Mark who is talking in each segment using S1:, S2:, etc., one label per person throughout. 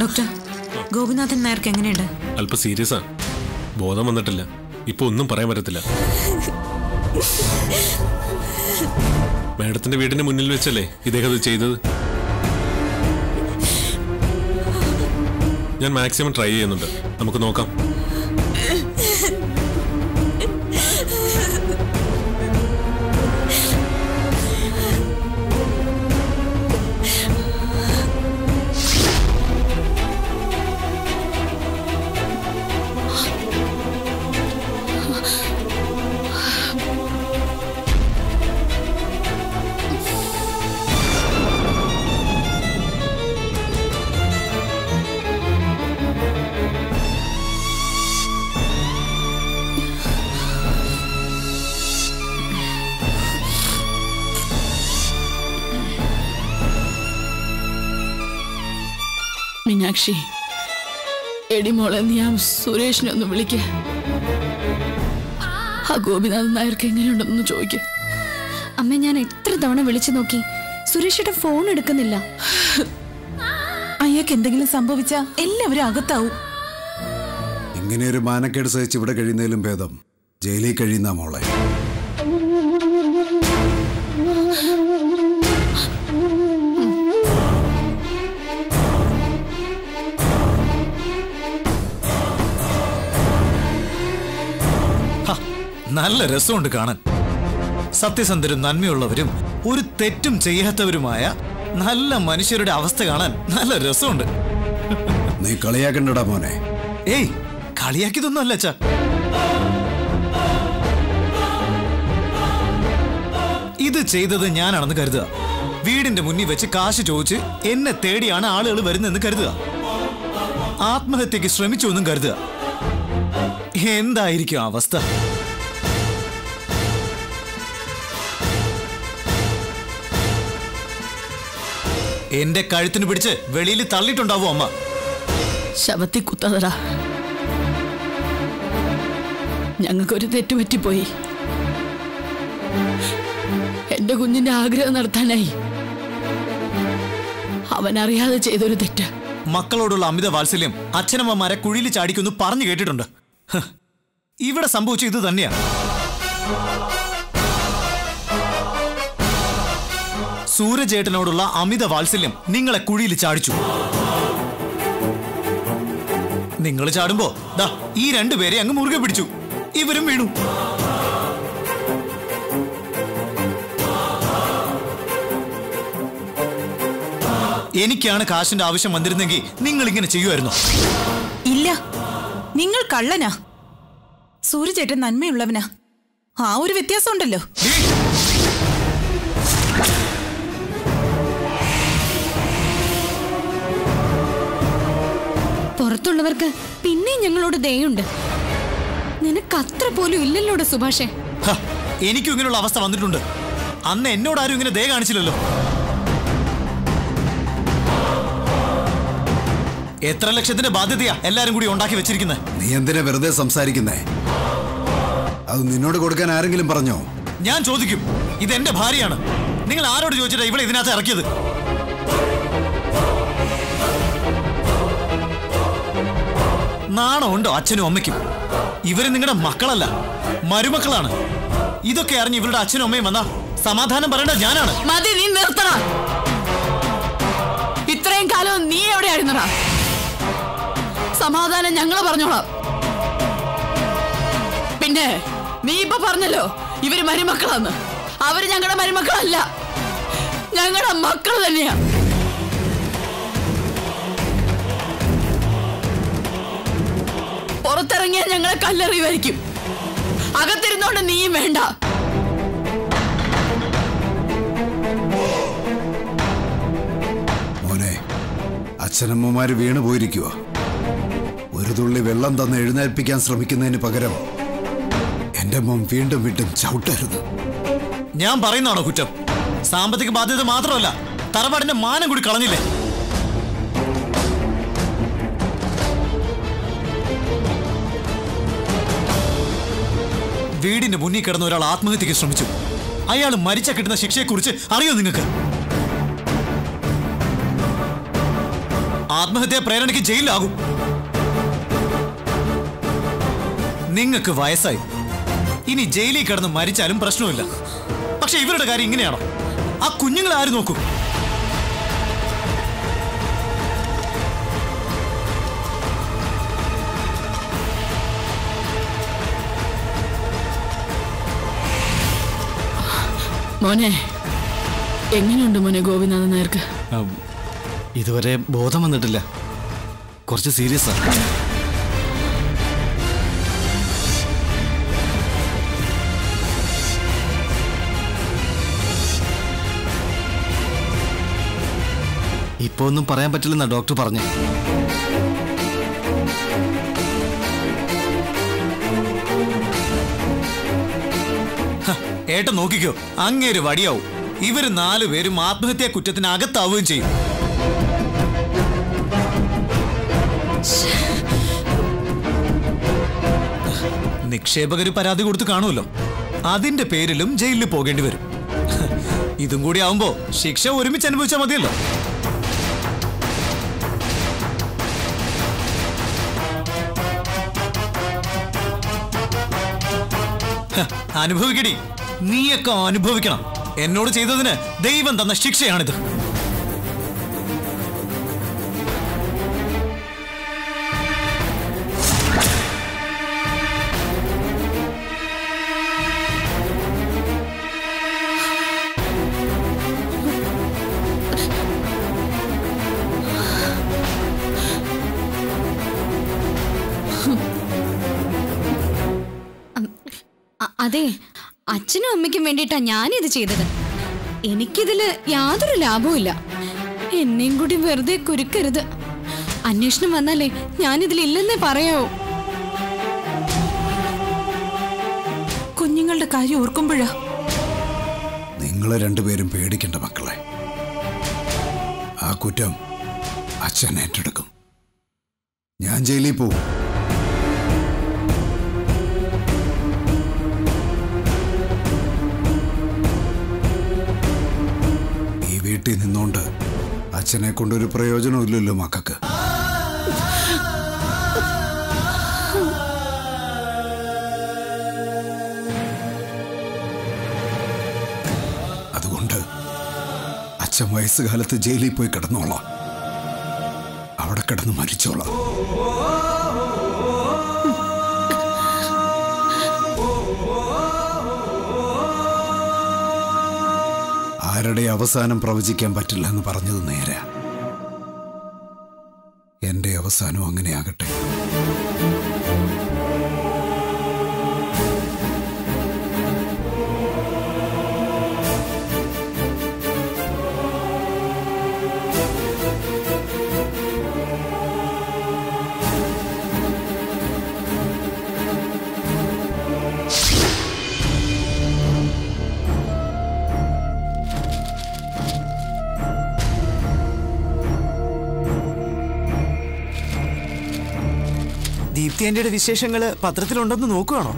S1: Doctor Gopinathan നായർക്ക് എങ്ങനെയുണ്ട്
S2: അല്പം സീരിയസാ ബോധം വന്നിട്ടില്ല ഇപ്പൊ ഒന്നും പറയാൻ പറ്റത്തില്ല മാഡത്തിന്റെ വീടിന്റെ മുന്നിൽ വെച്ചല്ലേ ഇദ്ദേഹം ഇത് ചെയ്തത് ഞാൻ മാക്സിമം ട്രൈ ചെയ്യുന്നുണ്ട് നമുക്ക് നോക്കാം
S3: മീനാക്ഷി എടി മോളെ നീ ആ സുരേഷിനെ ഒന്ന് വിളിക്ക ആ ഗോപിനാഥൻ നായർക്ക് എങ്ങനെയുണ്ടെന്ന് ചോദിക്ക
S4: അമ്മ ഞാൻ എത്ര തവണ വിളിച്ചു നോക്കി സുരേഷിയുടെ ഫോൺ എടുക്കുന്നില്ല
S1: അയാൾക്ക് എന്തെങ്കിലും സംഭവിച്ചാ എല്ലാവരും അകത്താവും
S5: ഇങ്ങനെ ഒരു മാനക്കേട് സഹിച്ച് ഇവിടെ കഴിയുന്നതിലും ഭേദം ജയിലിൽ കഴിയുന്ന മോളെ
S6: ഹ, നല്ല രസമുണ്ട് കാണാൻ സത്യസന്ധരും നന്മയുള്ളവരും ഒരു തെറ്റും ചെയ്യാത്തവരുമായ നല്ല മനുഷ്യരുടെ അവസ്ഥ കാണാൻ നല്ല രസമുണ്ട്
S5: നീ കളിയാക്കണ്ടടാ മോനെ
S6: ഏയ് കളിയാക്കിയതൊന്നും അല്ല അച്ഛാ ഇത് ചെയ്തത് ഞാനാണെന്ന് കരുതുക വീടിന്റെ മുന്നിൽ വെച്ച് കാശ് ചോദിച്ച് എന്നെ തേടിയാണ് ആളുകൾ വരുന്നതെന്ന് കരുതുക ആത്മഹത്യക്ക് ശ്രമിച്ചു എന്നും കരുതുക എന്തായിരിക്കും ആ അവസ്ഥ എന്റെ കഴുത്തിന് പിടിച്ച് വെളിയിൽ തള്ളിയിട്ടുണ്ടാവും അമ്മ
S3: ശവത്തി കുത്തതടാ ഞങ്ങൾക്കൊരു തെറ്റുപറ്റിപ്പോയി എന്റെ കുഞ്ഞിന്റെ ആഗ്രഹം നടത്താനായി അവനറിയാതെ ചെയ്തൊരു തെറ്റ്
S6: മക്കളോടുള്ള അമിത വാത്സല്യം അച്ഛനമ്മമാരെ കുഴിയിൽ ചാടിക്കൊന്ന് പറഞ്ഞു കേട്ടിട്ടുണ്ട് ഹ്, ഇവിടെ സംഭവിച്ച ഇത് തന്നെയാ സൂര്യചേട്ടനോടുള്ള അമിത വാത്സല്യം നിങ്ങളെ കുഴിയിൽ ചാടിച്ചു നിങ്ങൾ ചാടുമ്പോ ദാ ഈ രണ്ടുപേരെ അങ്ങ് മുറുകെ പിടിച്ചു ഇവരും വീണു എനിക്കാണ് കാശിന്റെ ആവശ്യം വന്നിരുന്നെങ്കിൽ നിങ്ങൾ ഇങ്ങനെ ചെയ്യുമായിരുന്നു
S1: ഇല്ല നിങ്ങൾ കള്ളനാ സൂര്യചേട്ടൻ നന്മയുള്ളവനാ ആ ഒരു വ്യത്യാസം ഉണ്ടല്ലോ
S4: പുറത്തുള്ളവർക്ക് പിന്നെയും ഞങ്ങളോട് ദയുണ്ട് നിനക്ക് അത്ര പോലും ഇല്ലല്ലോടെ സുഭാഷേ
S6: ഹ, എനിക്കും ഇങ്ങനെയുള്ള അവസ്ഥ വന്നിട്ടുണ്ട് അന്ന് എന്നോട് ആരും ഇങ്ങനെ ദയ കാണിച്ചില്ലല്ലോ എത്ര ലക്ഷത്തിന്റെ ബാധ്യതയാ എല്ലാരും കൂടി ഉണ്ടാക്കി വെച്ചിരിക്കുന്നത്
S5: നീ എന്തിനാ വെറുതെ സംസാരിക്കുന്നേ അത് നിന്നോട് കൊടുക്കാൻ ആരെങ്കിലും പറഞ്ഞോ
S6: ഞാൻ ചോദിക്കും ഇത് എന്റെ ഭാര്യയാണ് നിങ്ങൾ ആരോട് ചോദിച്ചിട്ടാ ഇവിടെ ഇതിനകത്ത് ഇറക്കിയത് നാണമുണ്ടോ അച്ഛനും അമ്മയ്ക്കും ഇവര് നിങ്ങളുടെ മക്കളല്ല മരുമക്കളാണ് ഇതൊക്കെ അറിഞ്ഞ് ഇവരുടെ അച്ഛനും അമ്മയും വന്നാ സമാധാനം പറയേണ്ട ഞാനാണ്
S3: മതി നീ നിർത്തണ ഇത്രയും കാലം നീ എവിടെയായിരുന്നടാ സമാധാനം ഞങ്ങൾ പറഞ്ഞോളാം പിന്നെ നീ ഇപ്പൊ പറഞ്ഞല്ലോ ഇവര് മരുമക്കളാന്ന് അവര് ഞങ്ങളുടെ മരുമക്കളല്ല ഞങ്ങളുടെ മക്കൾ തന്നെയാ പുറത്തിറങ്ങിയ ഞങ്ങളെ കല്ലെറിയുമായിരിക്കും അകത്തിരുന്നോണ്ട് നീയും വേണ്ട
S5: മോനെ അച്ഛനമ്മമാര് വീണു പോയിരിക്കുക ഒരു തുള്ളി വെള്ളം തന്ന് എഴുന്നേൽപ്പിക്കാൻ ശ്രമിക്കുന്നതിന് പകരം എന്റെ മോൻ വീണ്ടും വീണ്ടും ചവിട്ടരുത്
S6: ഞാൻ പറയുന്നതാണോ കുറ്റം സാമ്പത്തിക ബാധ്യത മാത്രമല്ല തറവാടിന്റെ മാനം കൂടി കളഞ്ഞില്ലേ വീടിന്റെ മുന്നിൽ കിടന്ന ഒരാൾ ആത്മഹത്യക്ക് ശ്രമിച്ചു അയാൾ മരിച്ച കിട്ടുന്ന ശിക്ഷയെക്കുറിച്ച് അറിയോ നിങ്ങൾക്ക് ആത്മഹത്യാ പ്രേരണയ്ക്ക് ജയിലിലാകും നിങ്ങൾക്ക് വയസ്സായി ഇനി ജയിലിൽ കിടന്ന് മരിച്ചാലും പ്രശ്നമില്ല പക്ഷെ ഇവരുടെ കാര്യം ഇങ്ങനെയാണോ ആ കുഞ്ഞുങ്ങൾ ആര് നോക്കും
S3: മോനെ എങ്ങനെയുണ്ട് മോനെ ഗോപിനാഥൻ നേർക്ക്
S6: ഇതുവരെ ബോധം വന്നിട്ടില്ല കുറച്ച് സീരിയസ് ആണ് ഇപ്പൊ ഒന്നും പറയാൻ പറ്റില്ലെന്നാ ഡോക്ടർ പറഞ്ഞു ഏട്ടൻ നോക്കിക്കോ അങ്ങേര് വടിയാവും ഇവര് നാലുപേരും ആത്മഹത്യാ കുറ്റത്തിന് അകത്താവുകയും ചെയ്യും നിക്ഷേപകര് പരാതി കൊടുത്ത് കാണുമല്ലോ അതിന്റെ പേരിലും ജയിലിൽ പോകേണ്ടി വരും ഇതും കൂടി ആവുമ്പോ ശിക്ഷ ഒരുമിച്ച് അനുഭവിച്ചാൽ മതിയല്ലോ ഹ, അനുഭവിക്കടി നീയൊക്കെ അനുഭവിക്കണം എന്നോട് ചെയ്തതിന് ദൈവം തന്ന ശിക്ഷയാണിത്
S4: അ- അതെ അച്ഛനും അമ്മയ്ക്കും വേണ്ടിയിട്ടാ ഞാനിത് ചെയ്തത് എനിക്കിതില് യാതൊരു ലാഭവും ഇല്ല എന്നെയും കൂടി വെറുതെ കുരുക്കരുത് അന്വേഷണം വന്നാലേ ഞാനിതിലില്ലെന്നേ പറയാവൂ
S1: കുഞ്ഞുങ്ങളുടെ കാര്യം ഓർക്കുമ്പോഴാ
S5: നിങ്ങൾ രണ്ടുപേരും പേടിക്കണ്ട മക്കളെ ആ കുറ്റം അച്ഛൻ ഏറ്റെടുക്കും ഞാൻ ജയിലിൽ പോവും ഈ വീട്ടിൽ നിന്നോണ്ട് അച്ഛനെ കൊണ്ടൊരു പ്രയോജനവും ഇല്ലല്ലോ മക്കൾക്ക് അതുകൊണ്ട് അച്ഛൻ വയസ്സുകാലത്ത് ജയിലിൽ പോയി കിടന്നോളാം അവിടെ കിടന്ന് മരിച്ചോളാം ആരുടെ അവസാനം പ്രവചിക്കാൻ പറ്റില്ല എന്ന് പറഞ്ഞത് നേരെ എന്റെ അവസാനം അങ്ങനെയാകട്ടെ
S6: ദീപ്തി ആന്റിയുടെ വിശേഷങ്ങള് പത്രത്തിലുണ്ടെന്ന് നോക്കുവാണോ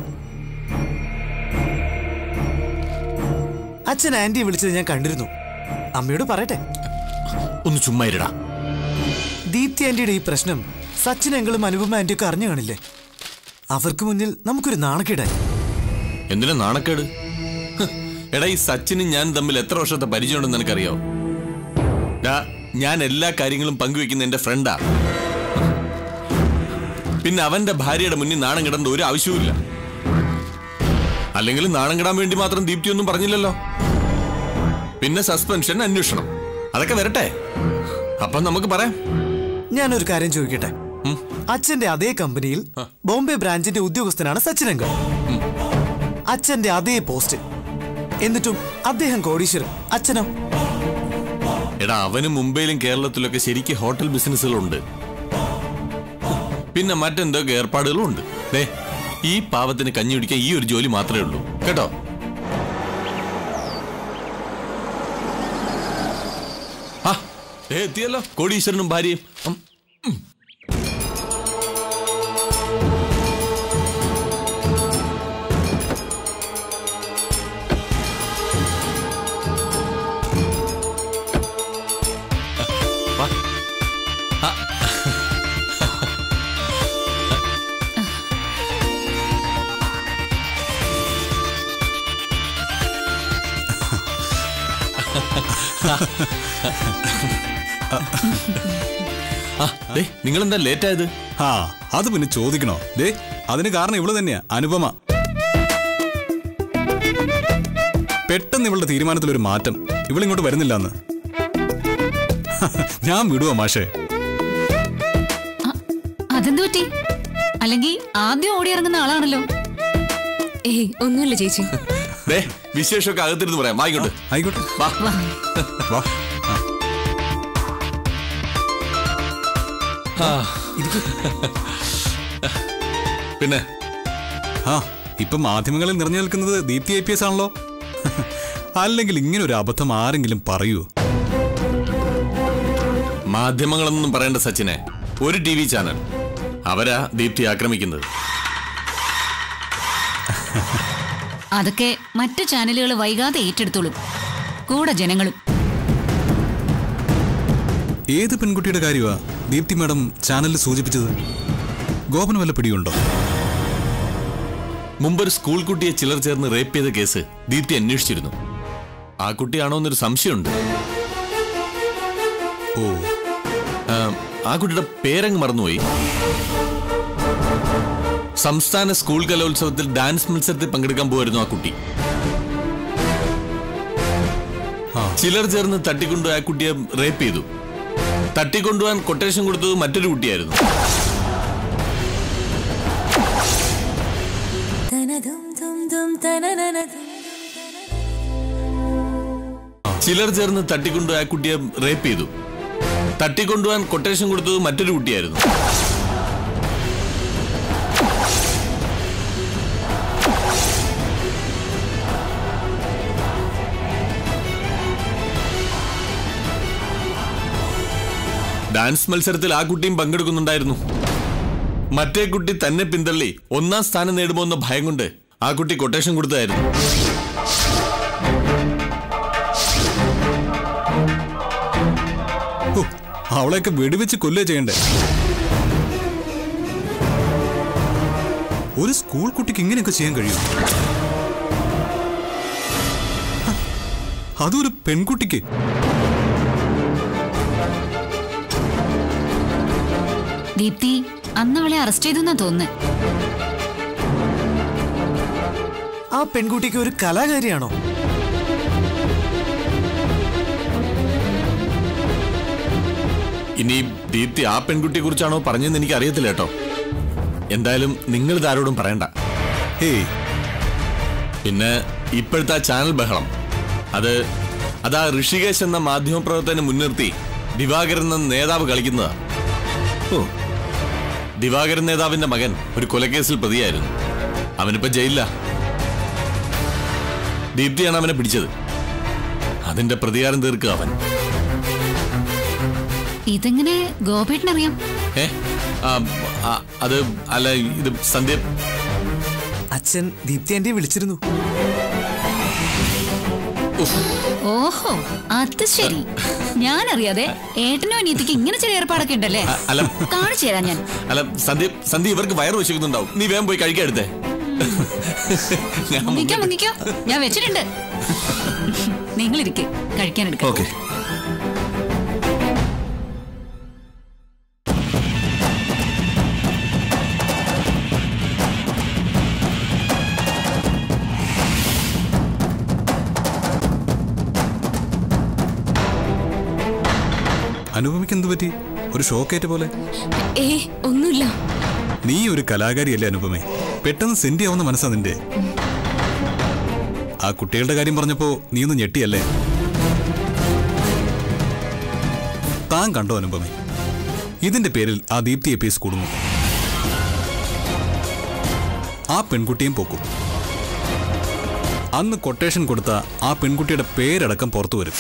S6: അച്ഛൻ ആന്റിയെ വിളിച്ചത് ഞാൻ കണ്ടിരുന്നു അമ്മയോട് പറയട്ടെ
S2: ഒന്ന് ചുമ്മാ ഇരടാ
S6: ദീപ്തി ആന്റിയുടെ ഈ പ്രശ്നം സച്ചിൻ എങ്കിലും അനുപമ ആന്റിയൊക്കെ അറിഞ്ഞു കാണില്ലേ അവർക്ക് മുന്നിൽ നമുക്കൊരു നാണക്കേടായി
S2: എന്തിനാ നാണക്കേട് ഹ്, എടാ ഈ സച്ചിനും ഞാൻ തമ്മിൽ എത്ര വർഷത്തെ പരിചയമുണ്ടെന്ന് നിനക്കറിയോ ഡാ, ഞാൻ എല്ലാ കാര്യങ്ങളും പങ്കുവെക്കുന്ന എന്റെ ഫ്രണ്ടാ പിന്നെ അവന്റെ ഭാര്യയുടെ മുന്നിൽ നാണം കിടേണ്ട ഒരു ആവശ്യവുമില്ല അല്ലെങ്കിൽ നാണം കിടാൻ വേണ്ടി മാത്രം ദീപ്തി ഒന്നും പറഞ്ഞില്ലല്ലോ പിന്നെ സസ്പെൻഷൻ അന്വേഷണം അതൊക്കെ വരട്ടെ അപ്പം നമുക്ക് പറയാം
S6: ഞാനൊരു കാര്യം ചോദിക്കട്ടെ അച്ഛന്റെ അതേ കമ്പനിയിൽ ബോംബെ ബ്രാഞ്ചിന്റെ ഉദ്യോഗസ്ഥനാണ് സച്ചിൻ അങ്കൾ അച്ഛന്റെ അതേ പോസ്റ്റ് എന്നിട്ടും അദ്ദേഹം കോടീശ്വരൻ അച്ഛനോ
S2: എടാ അവന് മുംബൈയിലും കേരളത്തിലൊക്കെ ശരിക്ക് ഹോട്ടൽ ബിസിനസ്സുകളുണ്ട് പിന്നെ മറ്റെന്തൊക്കെ ഏർപ്പാടുകളും ഉണ്ട് ദേ ഈ പാവത്തിന് കഞ്ഞി കുടിക്കാൻ ഈ ഒരു ജോലി മാത്രമേ ഉള്ളൂ കേട്ടോ ആ ദേ എത്തിയല്ലോ കോടീശ്വരനും ഭാര്യയും ഉം, ഉം. വാ. ആ, ആ ദേ നിങ്ങളെന്താ ലേറ്റ് ആയത്
S7: ആ അത് പിന്നെ ചോദിക്കണോ ദേ അതിന് കാരണം ഇവള് തന്നെയാ അനുപമ പെട്ടെന്ന് ഇവളുടെ തീരുമാനത്തിൽ ഒരു മാറ്റം ഇവളിങ്ങോട്ട് വരുന്നില്ല എന്ന് ഞാൻ വിടുവാ മാഷേ
S4: അതെന്തു പറ്റി അല്ലെങ്കിൽ ആദ്യം ഓടിയിറങ്ങുന്ന ആളാണല്ലോ ഏയ് ഒന്നുമില്ല ചേച്ചി
S2: ദേ വിശേഷമൊക്കെ അകത്തിരുന്ന് പറയാം വായിക്കോട്ട്
S7: ആയിക്കോട്ടെ
S2: വാ
S7: വാ
S2: ആ. പിന്നെ
S7: ആ ഇപ്പൊ മാധ്യമങ്ങളിൽ നിറഞ്ഞു നിൽക്കുന്നത് ദീപ്തി ഐ പി എസ് ആണല്ലോ അല്ലെങ്കിൽ ഇങ്ങനെ ഒരു അബദ്ധം ആരെങ്കിലും പറയൂ
S2: മാധ്യമങ്ങളൊന്നും പറയേണ്ട സച്ചിനെ ഒരു ടി വി ചാനൽ അവരാ ദീപ്തി ആക്രമിക്കുന്നത്
S4: അതൊക്കെ മറ്റു ചാനലുകൾ വൈകാതെ ഏറ്റെടുത്തോളും കൂടെ ജനങ്ങളും
S7: ഏത് പെൺകുട്ടിയുടെ കാര്യമാ ദീപ്തി മാഡം ചാനലിൽ സൂചിപ്പിച്ചത് ഗോപന് വല്ല പിടിയുണ്ടോ
S2: മുമ്പൊരു സ്കൂൾ കുട്ടിയെ ചിലർ ചേർന്ന് റേപ്പ് ചെയ്ത കേസ് ദീപ്തി അന്വേഷിച്ചിരുന്നു ആ കുട്ടിയാണോ എന്നൊരു സംശയമുണ്ട്
S7: ഓ
S2: ആ, ആ കുട്ടിയുടെ പേരങ്ങ് മറന്നുപോയി സംസ്ഥാന സ്കൂൾ കലോത്സവത്തിൽ ഡാൻസ് മത്സരത്തിൽ പങ്കെടുക്കാൻ പോയിരുന്നു ആ കുട്ടി ചിലർ ചേർന്ന് തട്ടിക്കൊണ്ടു ആ കുട്ടിയെ റേപ്പ് ചെയ്തു തട്ടിക്കൊണ്ടുപോകാൻ കൊട്ടേഷൻ കൊടുത്തത് മറ്റൊരു കുട്ടിയായിരുന്നു ചിലർ ചേർന്ന് തട്ടിക്കൊണ്ടു ആ കുട്ടിയെ റേപ്പ് ചെയ്തു തട്ടിക്കൊണ്ടുപോകാൻ കൊട്ടേഷൻ കൊടുത്തത് മറ്റൊരു കുട്ടിയായിരുന്നു ഡാൻസ് മത്സരത്തിൽ ആ കുട്ടിയും പങ്കെടുക്കുന്നുണ്ടായിരുന്നു മറ്റേ കുട്ടി തന്നെ പിന്തള്ളി ഒന്നാം സ്ഥാനം നേടുമോ എന്ന ഭയം കൊണ്ട് ആ കുട്ടി കൊട്ടേഷൻ കൊടുത്തായിരുന്നു
S7: ഹോ, അവളെയൊക്കെ വെടിവെച്ച് കൊല്ലുക ചെയ്യണ്ടേ ഒരു സ്കൂൾ കുട്ടിക്ക് ഇങ്ങനെയൊക്കെ ചെയ്യാൻ കഴിയും ഹ, അതും ഒരു പെൺകുട്ടിക്ക്
S4: ദീപ്തി അന്ന് അവളെ അറസ്റ്റ് ചെയ്തെന്നാ തോന്നുന്നത്
S6: ആ പെൺകുട്ടിക്ക് ഒരു കലാകാരിയാണോ
S2: ഇനി ദീപ്തി ആ പെൺകുട്ടിയെ കുറിച്ചാണോ പറഞ്ഞതെന്ന് എനിക്ക് അറിയത്തില്ല കേട്ടോ എന്തായാലും നിങ്ങൾ ഇതാരോടും പറയണ്ട
S7: ഹേയ്
S2: പിന്നെ ഇപ്പോഴത്തെ ആ ചാനൽ ബഹളം അത് അതാ ഋഷികേശ് എന്ന മാധ്യമപ്രവർത്തകനെ മുൻനിർത്തി ദിവാകരൻ എന്ന നേതാവ് കളിക്കുന്നതാ ഓ ദിവാകരൻ നേതാവിന്റെ മകൻ ഒരു കൊലക്കേസിൽ പ്രതിയായിരുന്നു അവനിപ്പോ ജയിലില്ല ദീപ്തിയാണ് അവനെ പിടിച്ചത് അതിന്റെ പ്രതികാരം തീർക്കുക അവൻ
S4: ഇതെങ്ങനെ ഗോപേട്ടനറിയാം
S2: ഏ ആ, ആ, അത് അല്ല ഇത് സന്ധ്യ
S6: അച്ഛൻ ദീപ്തി ആന്റിയെ വിളിച്ചിരുന്നു
S4: ഓഹോ അത് ശരി ഞാനറിയാതെ ഏട്ടനോ അനിയത്തിക്ക് ഇങ്ങനെ ചില ഏർപ്പാടൊക്കെ ഉണ്ടല്ലേ
S2: അ- അല്ല
S4: കാണിച്ചു തരാം ഞാൻ
S2: അല്ല സന്ധ്യ സന്ധ്യ ഇവർക്ക് വയറ് വിശക്കുന്നുണ്ടാവും നീ വേഗം പോയി കഴിക്കാൻ എടുത്തേ ഞാൻ
S4: മുങ്ങിക്കോ മുങ്ങിക്കോ ഞാൻ വെച്ചിട്ടുണ്ട് നിങ്ങളിരിക്കെ കഴിക്കാൻ എടുക്കാം
S2: ഓക്കെ
S7: അനുപമയ്ക്ക് എന്ത് പറ്റി ഒരു ഷോക്കേറ്റ് പോലെ
S4: ഏ ഒന്നുമില്ല
S7: നീ ഒരു കലാകാരിയല്ലേ അനുപമേ പെട്ടെന്ന് സെന്റ് ആവുന്ന മനസ്സാ നിന്റെ ആ കുട്ടികളുടെ കാര്യം പറഞ്ഞപ്പോ നീ ഒന്ന് ഞെട്ടിയല്ലേ താൻ കണ്ടോ അനുപമേ ഇതിന്റെ പേരിൽ ആ ദീപ്തി എപ്പീസ് കുടുങ്ങും ആ പെൺകുട്ടിയും പോക്കും അന്ന് കൊട്ടേഷൻ കൊടുത്ത ആ പെൺകുട്ടിയുടെ പേരടക്കം പുറത്തു വരും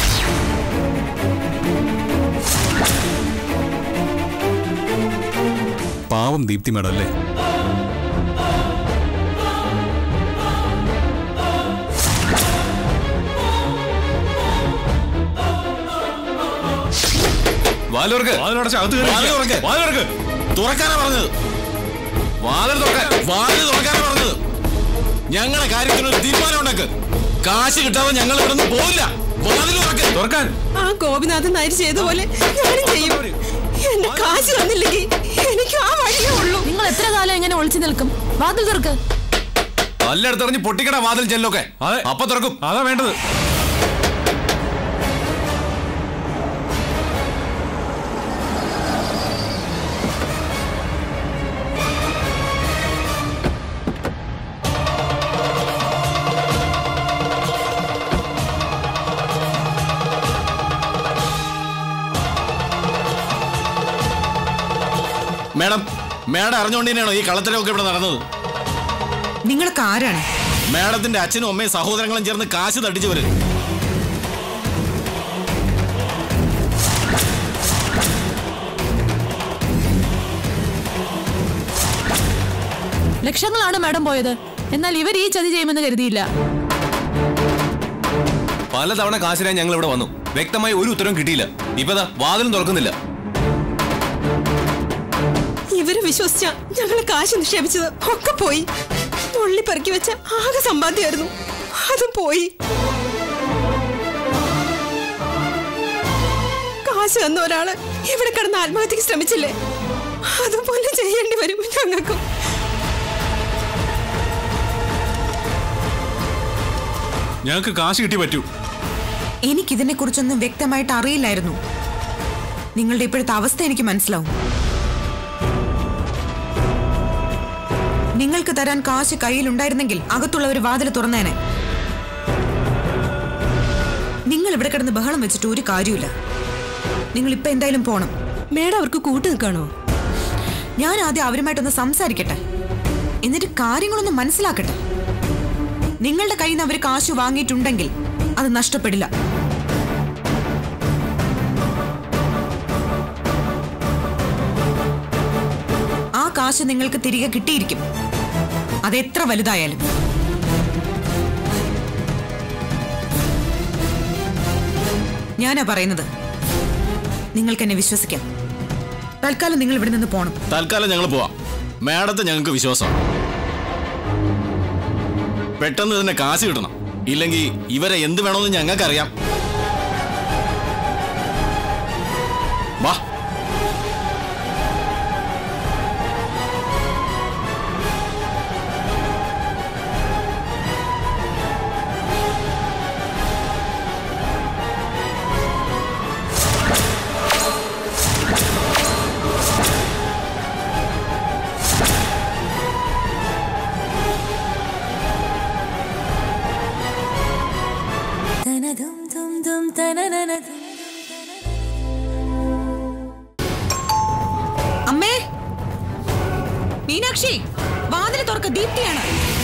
S7: പാവം ദീപ്തി മേഡം അല്ലേ
S2: വാലോർക്ക് വാലോർക്ക് വാലോർക്ക് തുറക്കാനാ പറഞ്ഞത് വാതിൽ തുറക്കാൻ വാതിൽ തുറക്കാനാ പറഞ്ഞത് ഞങ്ങളെ കാര്യത്തിനൊരു തീരുമാനം ഉണ്ടാക്ക് കാശ് കിട്ടാതെ ഞങ്ങൾ ഇവിടെ നിന്ന് പോവില്ല വാതിൽ തുറക്ക്.
S7: തുറക്കാൻ
S8: ആ ഗോപിനാഥൻ നായർ ചെയ്ത പോലെ ഞാനും ചെയ്യും എന്റെ കാശ് തന്നില്ലെങ്കിൽ എനിക്ക് ആ വഴിയേ ഉള്ളൂ
S3: നിങ്ങൾ എത്ര കാലം എങ്ങനെ ഒളിച്ചു നിൽക്കും വാതിൽ തുറക്ക്
S2: പല്ലെടുത്തെറിഞ്ഞ് പൊട്ടിക്കട വാതിൽ ചെല്ലൊക്കെ
S7: അതെ.
S2: അപ്പൊ തുറക്കും
S7: അതാ വേണ്ടത്
S2: മേഡം മേഡം അറിഞ്ഞുകൊണ്ട് തന്നെയാണോ ഈ കള്ളത്തരമൊക്കെ ഇവിടെ നടന്നത്
S1: നിങ്ങൾക്ക് ആരാണ്
S2: മേഡത്തിന്റെ അച്ഛനും അമ്മയും സഹോദരങ്ങളും ചേർന്ന് കാശ് തട്ടിച്ചവര്
S3: ലക്ഷങ്ങളാണ് മാഡം പോയത് എന്നാൽ ഇവർ ഈ ചതി ചെയ്യുമെന്ന് കരുതിയില്ല
S2: പലതവണ കാശിനായി ഞങ്ങൾ ഇവിടെ വന്നു വ്യക്തമായി ഒരു ഉത്തരവും കിട്ടിയില്ല ഇപ്പതാ വാതിലും തുറക്കുന്നില്ല
S8: ഇവരെ വിശ്വസിച്ച ഞങ്ങൾ കാശ് നിക്ഷേപിച്ചത് ഒക്കെ പോയി നുള്ളി പെറുക്കി വെച്ച ആകെ സമ്പാദ്യമായിരുന്നു അതും പോയി കാശ് തന്ന ഒരാള് ഇവിടെ കിടന്ന് ആത്മഹത്യക്ക് ശ്രമിച്ചില്ലേ അതുപോലെ ചെയ്യേണ്ടി വരും ഞങ്ങൾക്കും
S7: ഞങ്ങൾക്ക് കാശ് കിട്ടി പറ്റൂ
S1: എനിക്കിതിനെ കുറിച്ചൊന്നും വ്യക്തമായിട്ട് അറിയില്ലായിരുന്നു നിങ്ങളുടെ ഇപ്പോഴത്തെ അവസ്ഥ എനിക്ക് മനസ്സിലാവും നിങ്ങൾക്ക് തരാൻ കാശ് കയ്യിലുണ്ടായിരുന്നെങ്കിൽ അകത്തുള്ള ഒരു വാതിൽ തുറന്നേനെ നിങ്ങൾ ഇവിടെ കിടന്ന് ബഹളം വെച്ചിട്ട് ഒരു കാര്യമില്ല നിങ്ങൾ ഇപ്പൊ എന്തായാലും പോണം
S8: മേഡം അവർക്ക് കൂട്ടു നിൽക്കണോ
S1: ഞാൻ ആദ്യം അവരുമായിട്ടൊന്ന് സംസാരിക്കട്ടെ എന്നിട്ട് കാര്യങ്ങളൊന്ന് മനസ്സിലാക്കട്ടെ നിങ്ങളുടെ കയ്യിൽ നിന്ന് അവർ കാശ് വാങ്ങിയിട്ടുണ്ടെങ്കിൽ അത് നഷ്ടപ്പെടില്ല ആ കാശ് നിങ്ങൾക്ക് തിരികെ കിട്ടിയിരിക്കും അതെത്ര വലുതായാലും ഞാനാ പറയുന്നത് നിങ്ങൾക്ക് എന്നെ വിശ്വസിക്കാം തൽക്കാലം നിങ്ങൾ ഇവിടെ നിന്ന് പോണം
S2: തൽക്കാലം ഞങ്ങൾ പോവാം മേഡത്തെ ഞങ്ങൾക്ക് വിശ്വാസം പെട്ടെന്ന് തന്നെ കാശ് കിട്ടണം ഇല്ലെങ്കിൽ ഇവരെ എന്ത് വേണമെന്ന് ഞങ്ങൾക്കറിയാം വാ
S1: അമ്മേ മീനാക്ഷി വാതിൽ തുറക്ക ദീപ്തിയാണ്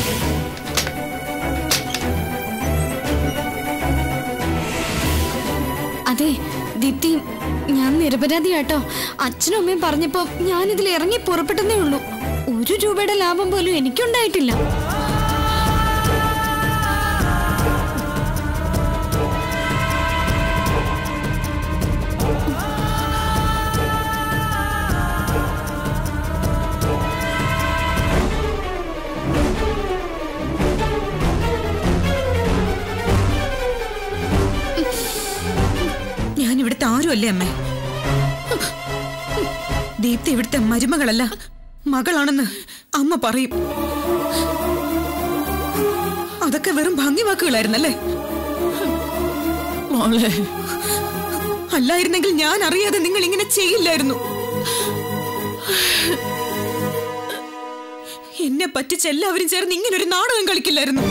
S4: അതെ ദീപ്തി ഞാൻ നിരപരാധിയാട്ടോ അച്ഛനും അമ്മയും പറഞ്ഞപ്പോ ഞാനിതിൽ ഇറങ്ങി പുറപ്പെട്ടതേ ഉള്ളൂ ഒരു രൂപയുടെ ലാഭം പോലും എനിക്കുണ്ടായിട്ടില്ല
S1: ഞാൻ ഇവിടുത്തെ ആരുമല്ലേ അമ്മേ ദീപ്തി ഇവിടുത്തെ മരുമകളല്ല മകളാണെന്ന് അമ്മ പറയും അതൊക്കെ വെറും ഭംഗി വാക്കുകളായിരുന്നല്ലേ
S3: മോളെ
S1: അല്ലായിരുന്നെങ്കിൽ ഞാൻ അറിയാതെ നിങ്ങൾ ഇങ്ങനെ ചെയ്യില്ലായിരുന്നു എന്നെ പറ്റിച്ച് എല്ലാവരും ചേർന്ന് ഇങ്ങനെ ഒരു നാടകം കളിക്കില്ലായിരുന്നു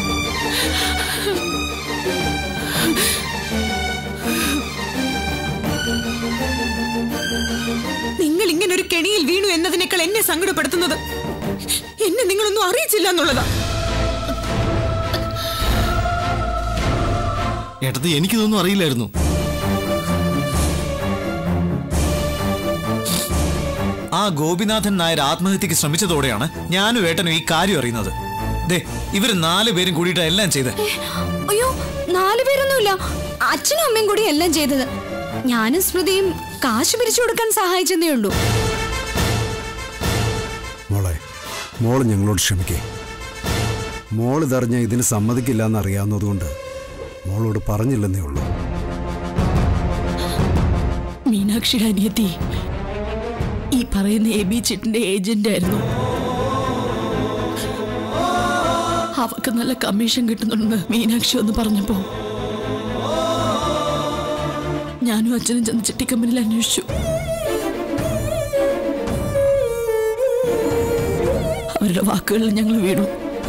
S1: നിങ്ങൾ ഇങ്ങനെ ഒരു കെണിയിൽ വീണു എന്നതിനേക്കാൾ എന്നെ സങ്കടപ്പെടുത്തുന്നത് എന്നെ നിങ്ങളൊന്നും അറിയിച്ചില്ല എന്നുള്ളതാ
S2: ഏട്ടത്തി എനിക്കിതൊന്നും അറിയില്ലായിരുന്നു
S6: ആ ഗോപിനാഥൻ നായർ ആത്മഹത്യക്ക് ശ്രമിച്ചതോടെയാണ് ഞാനും ഏട്ടനും ഈ കാര്യം അറിയുന്നത് ദേ ഇവര് നാല് പേരും കൂടിയിട്ട് എല്ലാം ചെയ്ത്
S4: അയ്യോ നാലു പേരൊന്നുമില്ല അച്ഛനും അമ്മയും കൂടി എല്ലാം ചെയ്തത് ഞാനും സ്മൃതിയും കാശ് പിരിച്ചു കൊടുക്കാൻ സഹായിച്ചെന്നേ ഉള്ളൂ
S5: മോളെ മോള് ഞങ്ങളോട് ക്ഷമിക്കേ മോൾ ഇതറിഞ്ഞ ഇതിന് സമ്മതിക്കില്ല എന്നറിയാവുന്നതുകൊണ്ട് മോളോട് പറഞ്ഞില്ലെന്നേ ഉള്ളൂ
S3: മീനാക്ഷിയുടെ അനിയത്തി ഈ പറയുന്ന എ ബി ചിട്ടിന്റെ ഏജന്റ് ആയിരുന്നു അവക്ക് നല്ല കമ്മീഷൻ കിട്ടുന്നുണ്ടെന്ന് മീനാക്ഷി ഒന്ന് പറഞ്ഞപ്പോ ഞാനും അച്ഛനും ചെന്ന് ചിട്ടി കമ്പനിയിൽ അന്വേഷിച്ചു അവരുടെ വാക്കുകളിൽ ഞങ്ങൾ വീണു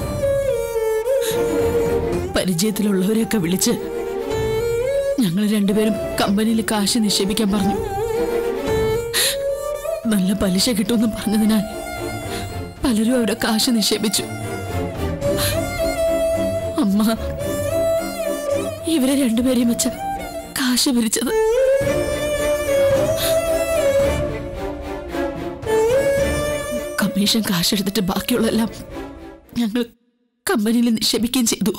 S3: പരിചയത്തിലുള്ളവരെയൊക്കെ വിളിച്ച് ഞങ്ങൾ രണ്ടുപേരും കമ്പനിയിൽ കാശ് നിക്ഷേപിക്കാൻ പറഞ്ഞു നല്ല പലിശ കിട്ടുമെന്ന് പറഞ്ഞതിനാൽ പലരും അവരുടെ കാശ് നിക്ഷേപിച്ചു അമ്മ ഇവരെ രണ്ടുപേരെയും വെച്ച കാശ് പിരിച്ചത് കമ്മീഷൻ കാശ് എടുത്തിട്ട് ബാക്കിയുള്ളതെല്ലാം ഞങ്ങൾ കമ്പനിയിൽ നിക്ഷേപിക്കുകയും ചെയ്തു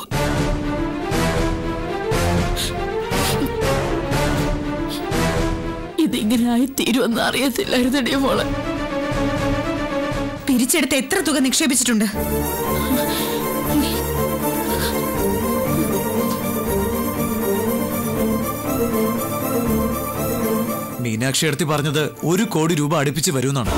S3: ഇതിങ്ങനെ ആയി തീരുമെന്ന് അറിയത്തില്ലായിരുന്നടിയ മോളെ
S1: പിരിച്ചെടുത്ത് എത്ര തുക നിക്ഷേപിച്ചിട്ടുണ്ട്
S6: മീനാക്ഷി അടുത്ത് പറഞ്ഞത് ഒരു കോടി രൂപ അടുപ്പിച്ച് വരുമെന്നാണ്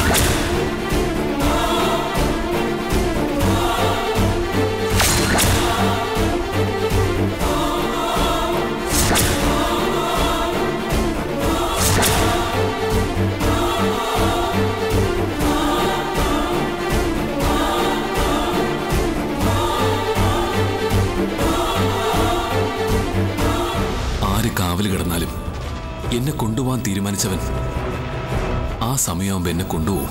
S9: ആര് കാവല് കിടന്നാലും എന്നെ കൊണ്ടുപോകാൻ തീരുമാനിച്ചവൻ ആ സമയമാകുമ്പോ എന്നെ കൊണ്ടുപോകും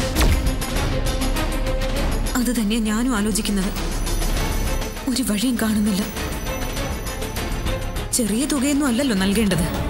S1: അത് തന്നെയാ ഞാനും ആലോചിക്കുന്നത് ഒരു വഴിയും കാണുന്നില്ല ചെറിയ തുകയൊന്നും അല്ലല്ലോ നൽകേണ്ടത്